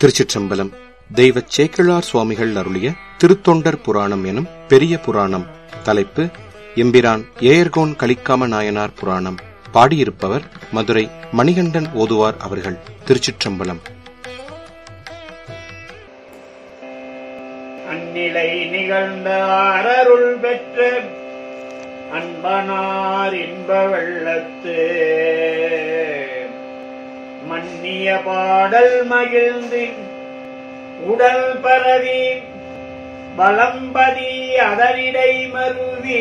திருச்சிற்றம்பலம் தெய்வச் சேக்கிழார் சுவாமிகள் அருளிய திருத்தொண்டர் புராணம் எனும் பெரிய புராணம் தலைப்பு எம்பிரான் ஏயர்கோன் கலிக்காம நாயனார் புராணம் பாடியிருப்பவர் மதுரை மணிகண்டன் ஓதுவார் அவர்கள் திருச்சிற்றம்பலம் அந்நிலை நிகழ்ந்த ஆரருள் பெற்ற அன்பனார் இன்ப வெள்ளத்து மன்னிய பாடல் மகிழ்ந்து உடல் பரவி வலம்பதி அதனிடை மருவி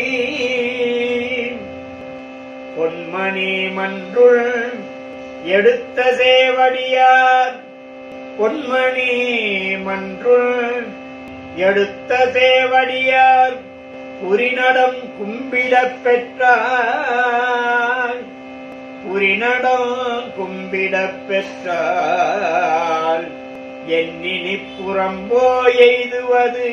பொன்மணி மன்றுள் எடுத்த சேவடியார் பொன்மணி மன்றுள் எடுத்த சேவடியார் புரிநடம் கும்பிடப் பெற்றார் புரிநடம் கும்பிடப் பெற்றார் எண்ணினி புறம்போ எய்துவது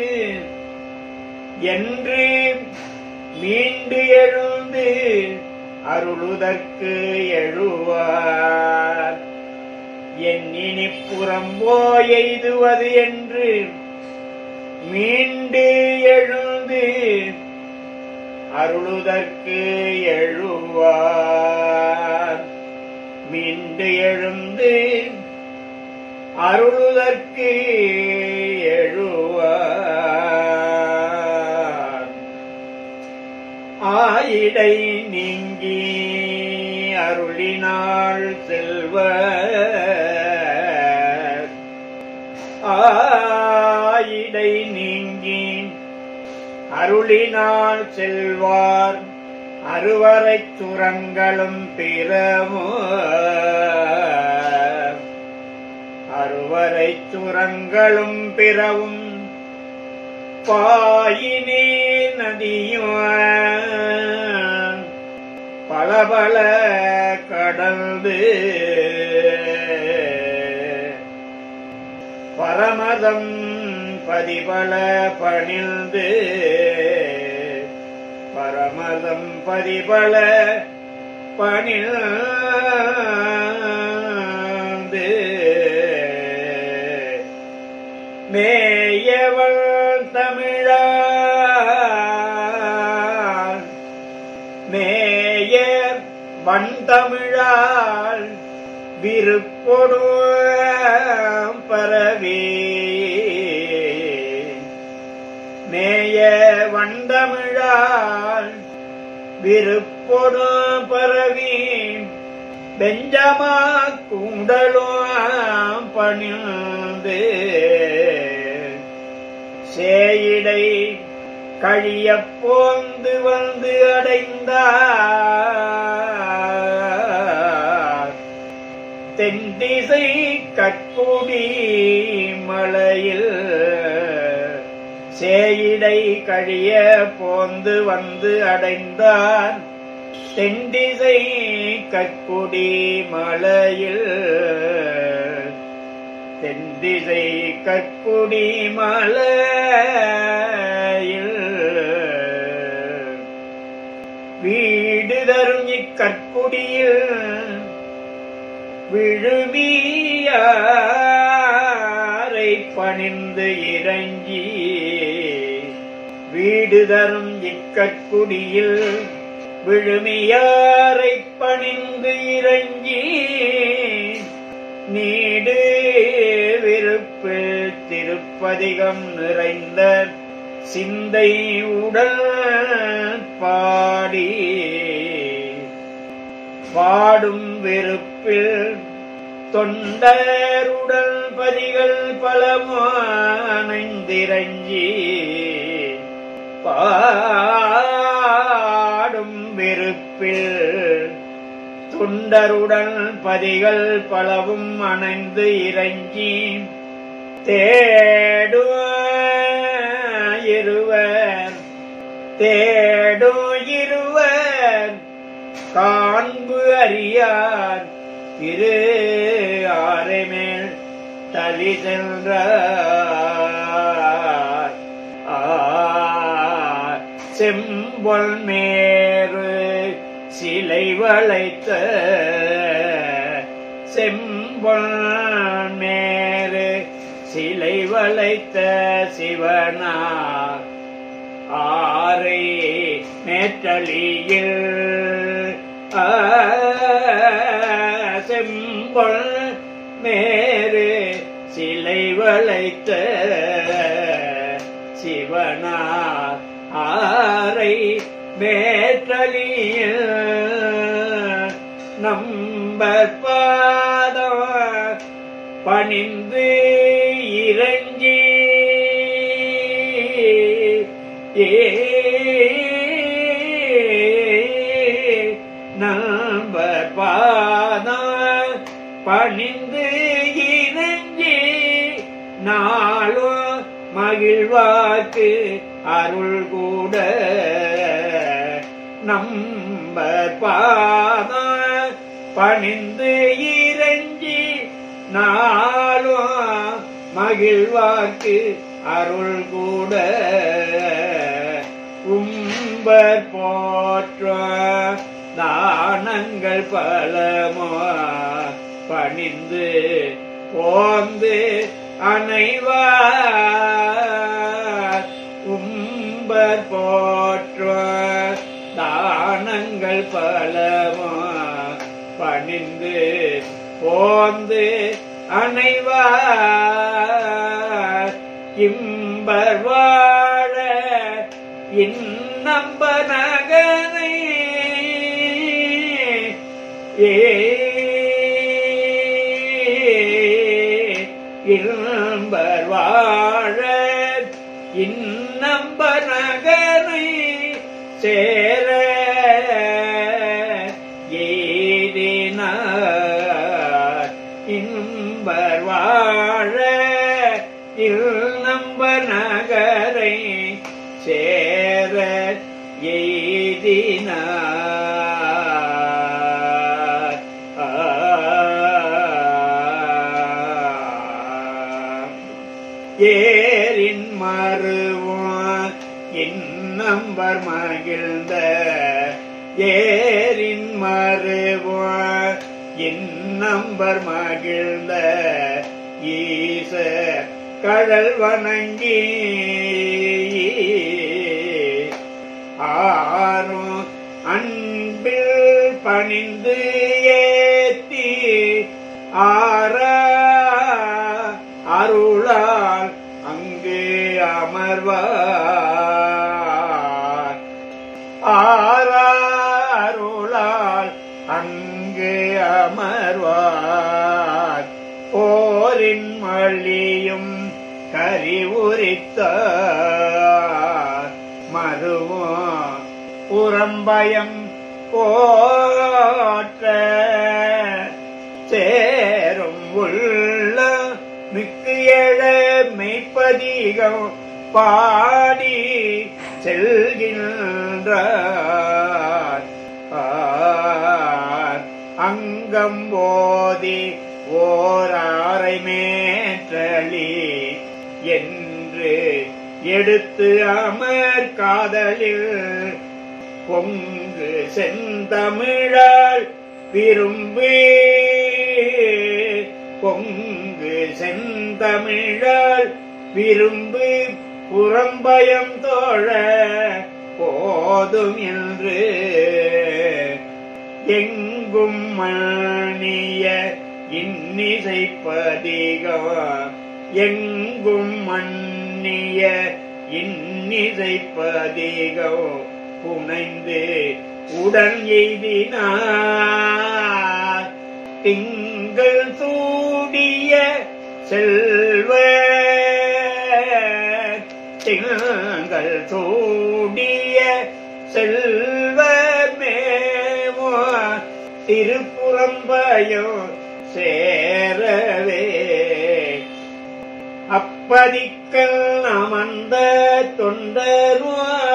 என்று மீண்டு எழுந்து அருளுதற்கு எழுவார் எண்ணினி புறம்போ எய்துவது என்று மீண்டு எழுந்து அருளுதற்கு எழுவார் மீண்டு எழுந்து அருளுதற்கு எழுவார் ஆயிடை நீங்கி அருளினாள் செல்வர் ஆயிடை நீங்கி அருளினால் செல்வார் அறுவரை துறங்களும் பிறமோ அறுவரை துறங்களும் பிறவும் பாயினே நதியும் பல பல கடந்து பரமதம் பதிபல பணிந்து பரமதம் பதிபல பணிந்து மேயவள் தமிழார் மேய வந்தமிழால் விருப்பொடு பரவி மேய வண்டமிழால் விருப்பொடு பரவி பெஞ்சமா கூடலும் பணிந்து சேயிடை கழியப் போந்து வந்து அடைந்தார் தென்திசை கற்குடி மலையில் சேயிடை கழிய போந்து வந்து அடைந்தார் தென்திசை கற்குடி மலையில் தென்திசை கற்குடி மலையில் வீடு தரும் இக்கற்குடியில் விழுமியாரை பணிந்து இறங்கி வீடு தரும் இக்கற்குடியில் விழுமியாரை பணிந்து இறங்கி நீடு விருப்பு திருப்பதிகம் நிறைந்த சிந்தை உடல் பாடி பாடும் வெறுப்பில் தொண்டருடல் பதிகள் பலமானைந்திரஞ்சி பாடும் வெறுப்பில் தொண்டருடன் பதிகள் பலவும் அணைந்து இறங்கி தேடு இருவர் தேடு இருவர் காண்பு அறியார் திரு ஆரைமேல் தலி சென்றார் ஆர் செம்பொல் மேரு சிலை வளைத்த செம்பொல் மேரு சிலை வளைத்த சிவனார் ஆரை மேற்றலியில் ஆ, செம்பொல் மேரு சிலை வளைத்த சிவனார் ஆரை மேற்றலியில் நம்பர் பாதம் பணிந்து இறங்கி ஏ நம்பர் பாதம் பணிந்து இறங்கி நாளும் மகிழ்வாக்கு அருள் கூட நம்பர் பாதம் பணிந்து இறங்கி நாளும் மகிழ்வாக்கு அருள் கூட உம்பர் போற்ற தானங்கள் பலமோ பணிந்து போந்து அனைவார் உம்பர் போற்ற தானங்கள் பலமோ பணிந்து போந்து அனைவார் இம்பர் வாழ இன்னம்ப நகரை ஏ இன்பர் வாழ இன்னம்ப நகரை சேர ஏதினார் இன்பர் வாழ நம்ப நகரை சேர எய்தினார் ஏரின் மறுவான் இன்னம்பர் மகிழ்ந்த ஏரின் மறுவான் இன்னம்பர் மகிழ்ந்த ஈச கடல் வணங்கி ஆறும் அன்பில் பணிந்து ஏத்தி ஆரா அருளால் அங்கு அமர்வார் ஆராருளால் அங்கு அமர்வார் போரின் மழியும் கரிவுரித்தார் மறுவோம் புறம்பயம் போற்ற சேரும் உள்ள மிக்கு எழ மெய்ப்பதிகம் பாடி செல்கின்றார் ஆர் அங்கம் போதி ஓராரை மேற்றளி என்று எடுத்து அமர் காதலில் பொங்கு செந்தமிழால் விரும்பி பொங்கு செந்தமிழால் விரும்பி புறம்பயம் தோழ போதும் என்று எங்கும் மணிய இன்னிசைப்பதிகம் எங்கும் மன்னிய இன்னிசைப்பதிகம் புனைந்து உடன் எய்தினார் திங்கள் சூடிய செல்வ திங்கள் சூடிய செல்வமேவோ திருப்புறம்பயோ சேரவே அப்பதிக்கல் அமர்ந்த தொண்டருவ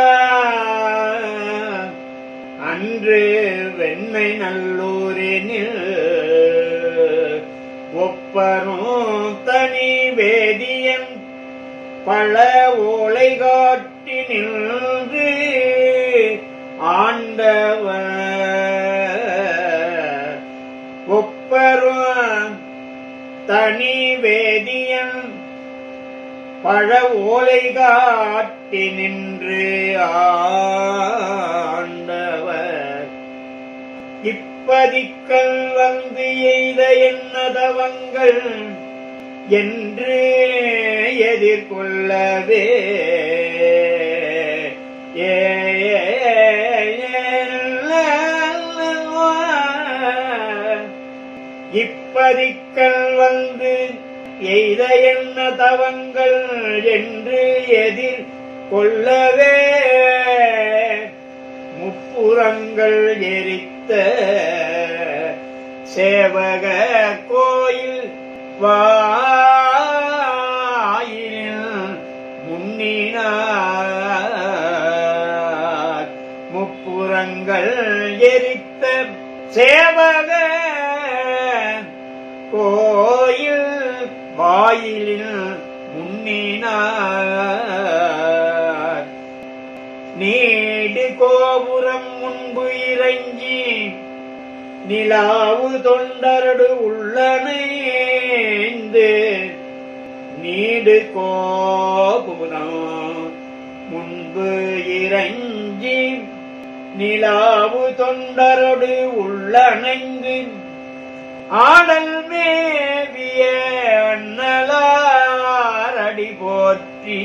அன்று வெண்ணை நல்லூரினில் ஒப்பரும் தனி வேதியன் பல ஓலை காட்டி நின்று ஆண்டவர் ஒப்பரும் தனி வேதியன் பழ ஓலை காட்டி நின்று ஆண்டவர் இப்பதிக்கல் வந்து எய்த என்னதவங்கள் என்று எதிர்கொள்ளவே ஏ இப்பதிக்கல் வந்து எய்த என்ன தவங்கள் என்று எதிர் கொள்ளவே முப்புறங்கள் எரித்த சேவக கோயில் வாயில் முன்னினார் முப்புறங்கள் எரித்த சேவக கோயில் வாயிலில் முன்னினார் நீடு கோபுரம் முன்பு இறங்கி நிலாவு தொண்டரடு உள்ளனைந்து நீடு கோபுரம் முன்பு இறங்கி நிலாவு தொண்டரடு உள்ளணைந்து ஆடல் மேவிய அண்ணலாரடி போற்றி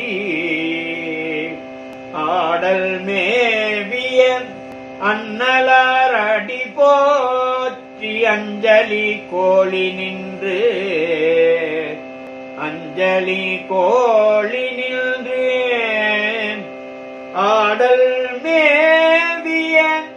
ஆடல் மேவிய அண்ணலாரடி போற்றி அஞ்சலி கோழி நின்று அஞ்சலி கோழி நின்று ஆடல் மேவிய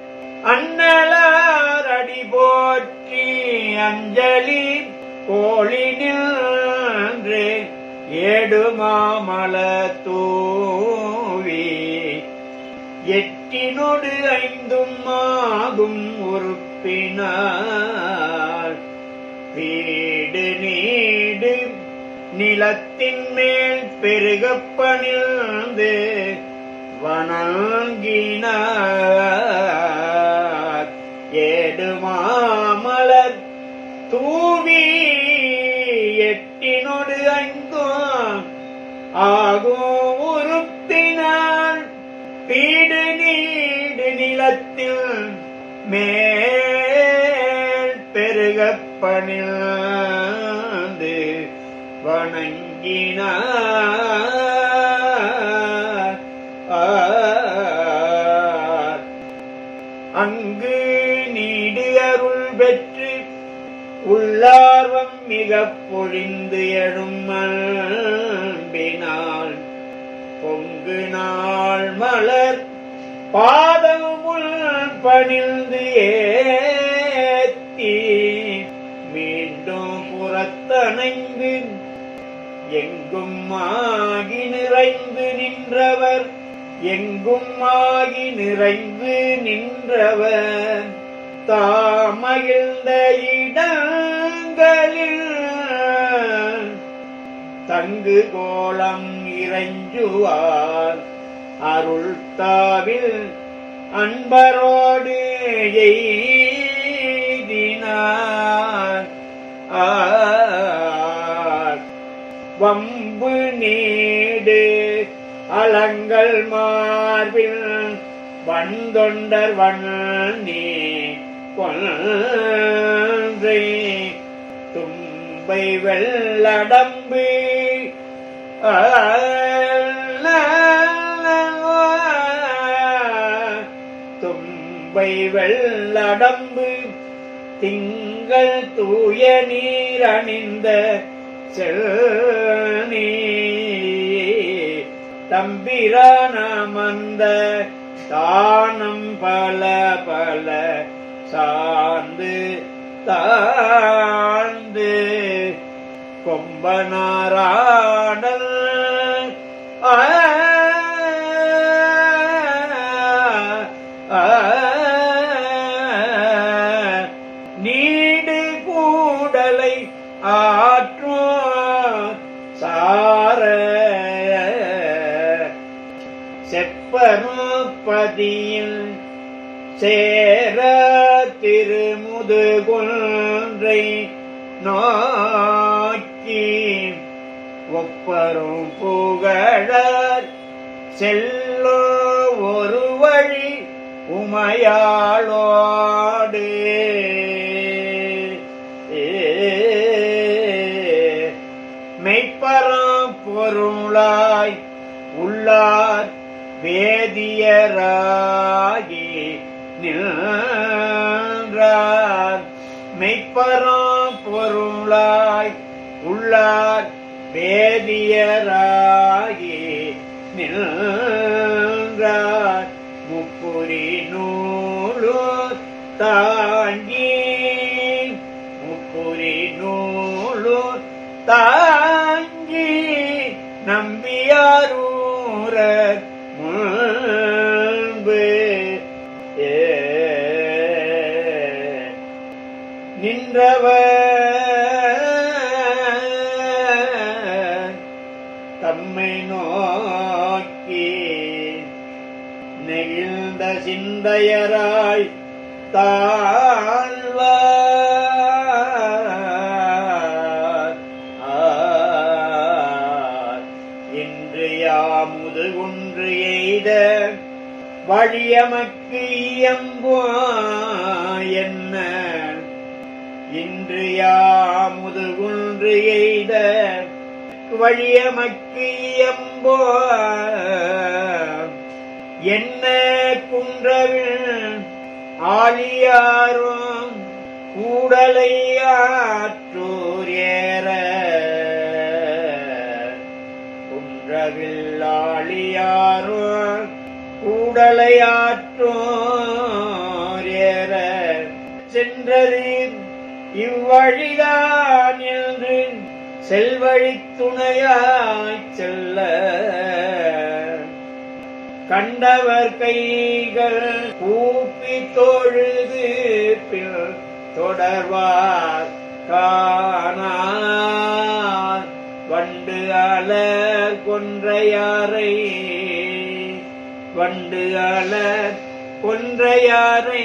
அண்ணலாரடி போற்றி அஞ்சலி கோழி நின்று ஏடுமாமல தூவி எட்டினொடு ஐந்தும் ஆகும் உறுப்பினார் வீடு நீடு நிலத்தின் மேல் பெருகப் பணிந்து வணங்கினார் ஏடுமாமலர் தூவி எட்டினொடு ஐந்தும் ஆகும் உறுப்பினார் பீடு நீடு நிலத்தில் மேல் பெருகப் பணிந்து வணங்கினார் ஆர். அங்கு நீடு அருள் பெற்று உள்ளார்வம் மிகப் பொழிந்து எழும் அன்பினால் பொங்கு நாள் மலர் பாதமுள் பணிந்து ஏத்தி மீண்டும் புறத்தணைந்து எங்கும் ஆகி நிறைந்து நின்றவர் எங்கும் ஆகி நிறைந்து நின்றவர் தாமகிழ்ந்த இடங்களில் தங்கு கோலம் இறைஞ்சுவார் அருள் தாவில் அன்பரோடு எய்தினார் ஆர். வம்பு நீடு அலங்கள் மார்பில் வந்தொண்டர் வண்ணி கொன்றை தும்பை வெள்ளடம்பு தும்பை வெள்ளடம்பு திங்கள் தூய நீர் அணிந்த செல்நீ தம்பிரானமந்த தானம் பல பல சார்ந்து தாழ்ந்து கொம்பனாராடல் ஆ, ஆ, நீடு கூடலை ஆற்றோ சார செப்பருப்பதியில் சேர திருமுது கொன்றை நோக்கி ஒப்பரும் புகழர் செல்லோ ஒரு வழி உமையாளோடு மெய்ப்பரம் பொருளாய் உள்ளார் வேதியராகி நின்றார் மெய்ப்பரம் பொருளாய் உள்ளார் வேதியராகி நின்றார் முப்புரி நூலு தாங்கி முப்புரி நூலு தாங்கி நம்பியாரூர முன்பு ஏ நின்றவர் தம்மை நோக்கி நெகிழ்ந்த சிந்தையராய் தாழ்வார் ஆர். இன்று யாமுது குன்று எய்த வழியமக்கு இயம்போ என்ன இன்று யாமுது குன்று எய்த வழியமக்கு இயம்போ என்ன குன்றவில் ஆழியாரும் கூடலை ஆற்றூர் ஏற குன்றவில் ஆழியாரும் கூடலை ஆற்றோர் ஏற சென்றது இவ்வழிதான் என்று செல்வழி துணையாய் செல்ல கண்டவர் கைகள் கூப்பி தொழுது பின் தொடர்வார் காணார் வண்டு அலர் கொன்றையாரை வண்டு அலர் கொன்றையாரை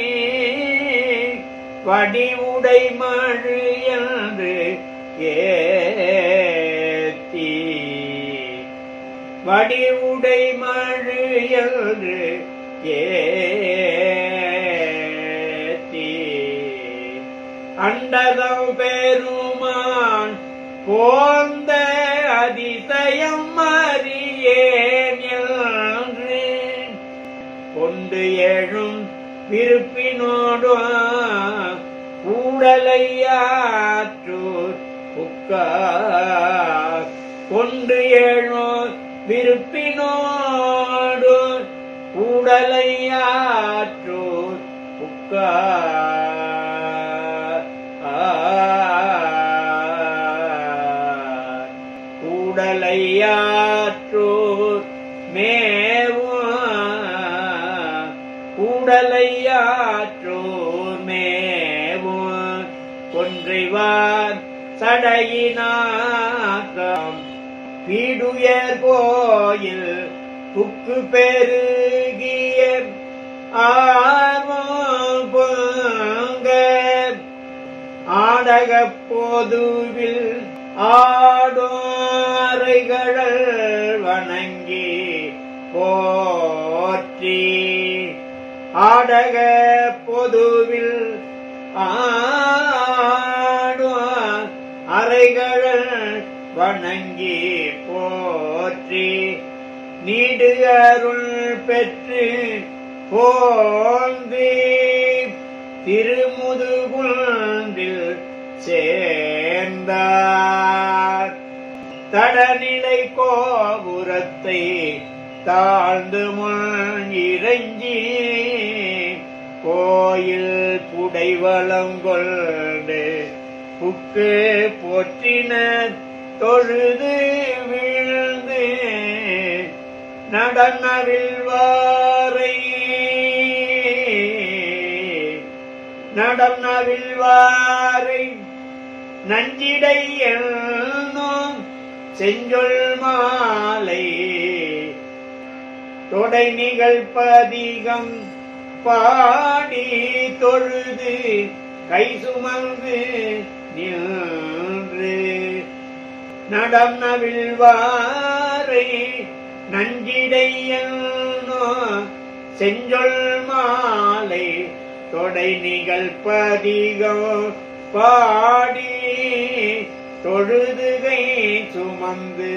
வடிவுடை மழு என்று ஏத்தி வடிவுடை மழு என்று ஏத்தி அண்டதம் பெருமான் போந்த அதிசயம் அறியேன் என்று கொண்டு எழும் விருப்பினோடும் கூடலையாற்றூர் உக்கார் கொண்டு எழும் விருப்பினோடு கூடலையாற்றூர் உக்கார் ஆர். கூடலையாற்றூர் மேவும் கூடலையாற்றூர் மேவும் கொன்றைவார் சடையினாக்கம் பீடுயர் கோயில் புக்கு பெருகிய ஆர்வம் பொங்க ஆடகப் பொதுவில் ஆடோரைகள் வணங்கி போற்றி ஆடக பொதுவில் ஆடோ அறைகள் வணங்கி போற்றி நீடு அருள் பெற்று போந்தி திருமுதுகுன்றில் சேர்ந்தார் தடநிலை கோபுரத்தை தாழ்ந்து முன் இறங்கி கோயில் புடைவளம் கொண்டு புக்கு போற்றினர் தொழுது வீழ்ந்து நடனவில் வாரை நடனவில் வாரை நஞ்சிடை என்னும் செஞ்சொல் மாலை தொடை நிகழ்பதிகம் பாடி தொழுது கை சுமந்து நின்று நடம் நவிழ்வாரை நஞ்சிடையோ செஞ்சொல் மாலை தொடை நிகழ்பதிகோ பாடி தொழுதுகை சுமந்து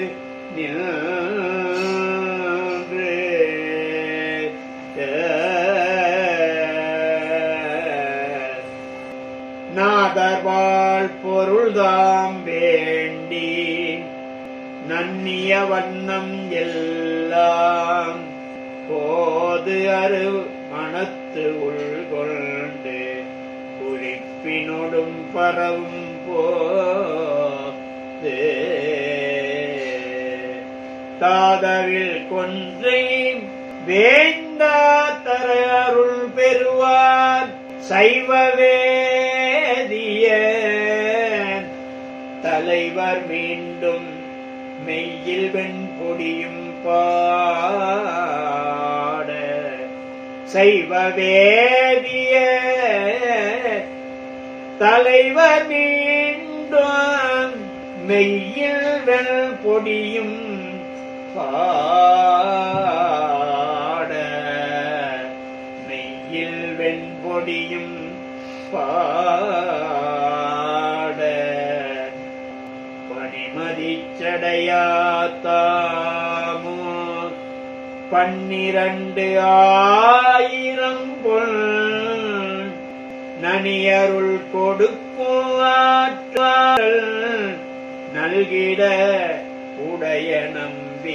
நின்று நாதர்வாள் பொருள்தாம் வேண்டி நன்னிய வண்ணம் எல்லாம் போது அரு மனத்து உள்கொண்டு குறிப்பினொடும் பரவும் போது தாதவில் கொன்றை வேண்டா தர அருள் பெறுவார் சைவ வேதிய தலைவர் மீண்டும் மெய்யில் வெண்பொடியும் பாட சைவ வேதிய தலைவர் மீண்டும் மெய்யில் வெண்பொடியும் பாட மெய்யில் வெண்பொடியும் பாட பணிமதிச்சடையாத்தாமோ பன்னிரண்டு ஆயிரம் பொல் நனியருள் கொடுக்கும் ஆற்றால் நல்கிட உடைய நம்பி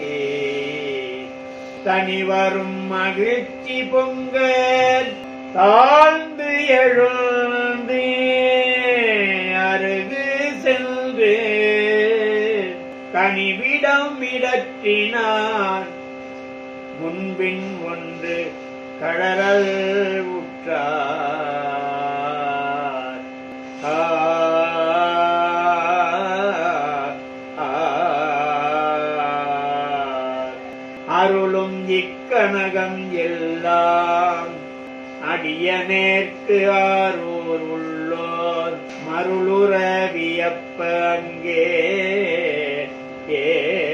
தனிவரும் மகிழ்ச்சி பொங்க தாழ்ந்து எழுந்து அருகு சென்று கனிவிடம் இடற்றினான் முன்பின் ஒன்று கழறல் உற்றார் ஆ, ஆ, அருளும் இக்கனகம் எல்லாம் அடியனேற்கு ஆரூர் உள்ளோர் மருளுற வியப்ப அங்கே ஏ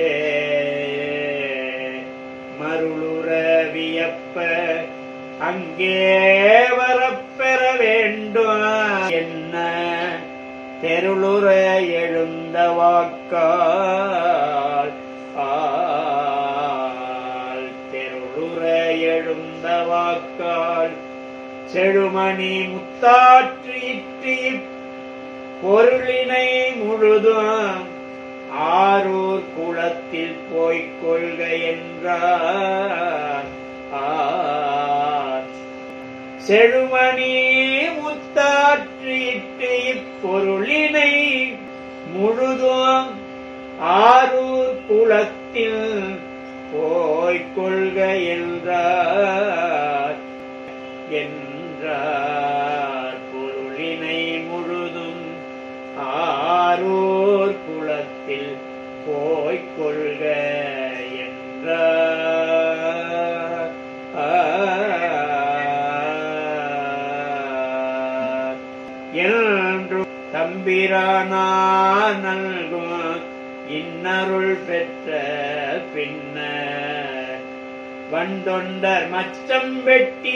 மருளுற வியப்ப அங்கே வரப்பெற வேண்டும் என்ன தெருளுற எழுந்த வாக்கால் ஆல் தெருளுற எழுந்த வாக்கால் செழுமணி முத்தாற்றிற்று பொருளினை முழுதும் ஆரூர் குளத்தில் போய்க் கொள்க என்றார் ஆர். செழுமணி முத்தாற்றிட்டு இப்பொருளினை முழுதும் ஆரூர் குளத்தில் போய்க் கொள்க என்றார் என்றார் பொருளினை முழுதும் ஆரூர் குளத்தில் போய்க் கொள்க என்றார் ஆர். என்றும் தம்பிரானா நல்கும் இன்னருள் பெற்ற பின்னர் வந்தொண்டர் மச்சம் வெட்டி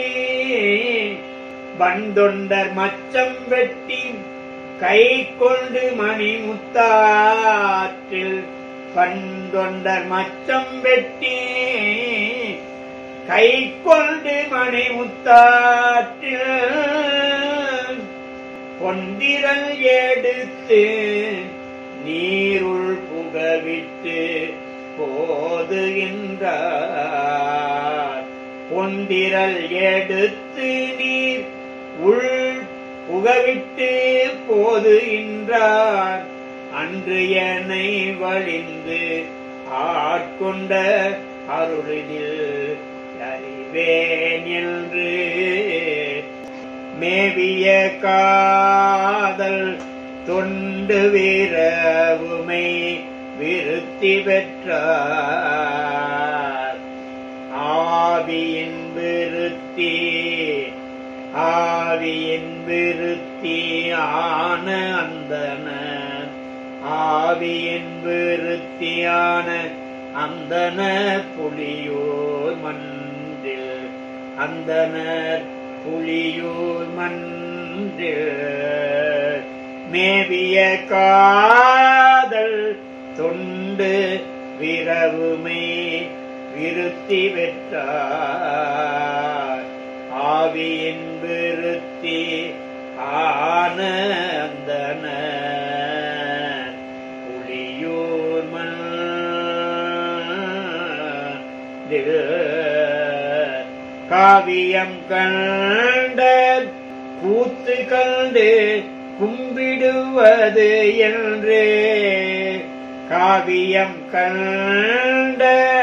வந்தொண்டர் மச்சம் வெட்டி கை கொண்டு மணி முத்தாற்றில் பந்தொண்டர் மச்சம் வெட்டி கை கொண்டு மணி முத்தாற்றில் பொந்திரல் எடுத்து நீருள் புகவிட்டு போதுகின்றார் பொந்திரல் எடுத்து நீர் உள் புகவிட்டு போதுகின்றார் அன்று என்னை வழிந்து ஆட்கொண்ட அருளில் அறிவேன் என்று மேவிய காதல் தொண்டு வீரவுமை விருத்தி பெற்றார் ஆவியின் விருத்தி ஆவியின் விருத்தி ஆன அந்தன ஆவியின் விருத்தியான அந்தனர் புலியூர் மன்றில் அந்தனர் புலியூர் மன்றில் மேவிய காதல் தொண்டு விரவுமே விருத்தி பெற்றார் ஆவியின் விருத்தி ஆனந்தன புலியூர் மன்றில் காவியம் கண்ட கூத்து கண்டு கும்பிடுவது என்று காவியம் கண்ட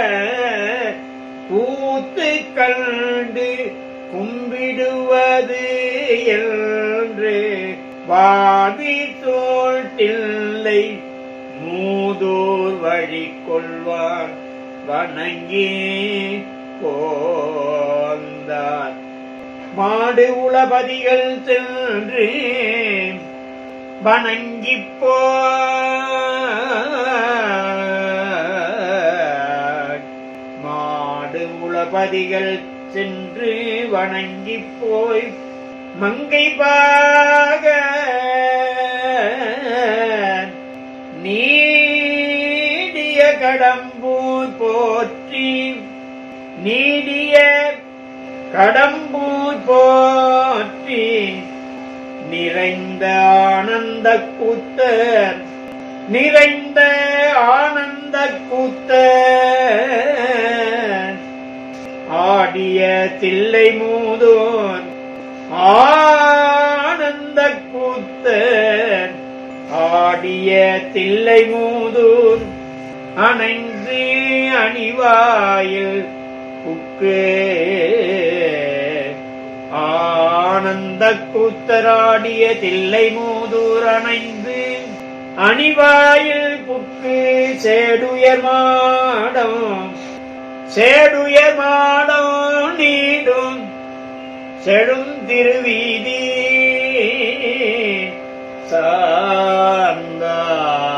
கூத்து கண்டு கும்பிடுவது என்று வாதி தோட்டில்லை மூதூர் வழி கொள்வான் வணங்கி போந்தார் மாடு உளபதிகள் சென்று வணங்கி போ மாடு உளபதிகள் சென்று வணங்கி போய் மங்கை பாக நீடிய கடம்பூர் போற்றி நீடிய கடம்பூர் போற்றி நிறைந்த ஆனந்த கூத்தர் நிறைந்த ஆனந்த கூத்தர் ஆடிய தில்லை மூதோன் ஆனந்த கூத்தர் ஆடிய தில்லை மூதூர் அணைந்து அணிவாயில் புக்கு ஆனந்த கூத்தராடிய தில்லை மூதூர் அணைந்து அணிவாயில் புக்கு சேடுயர் மாடம் சேடுயர் மாடம் நீடும் செழும் திருவீதி சார்ந்தார்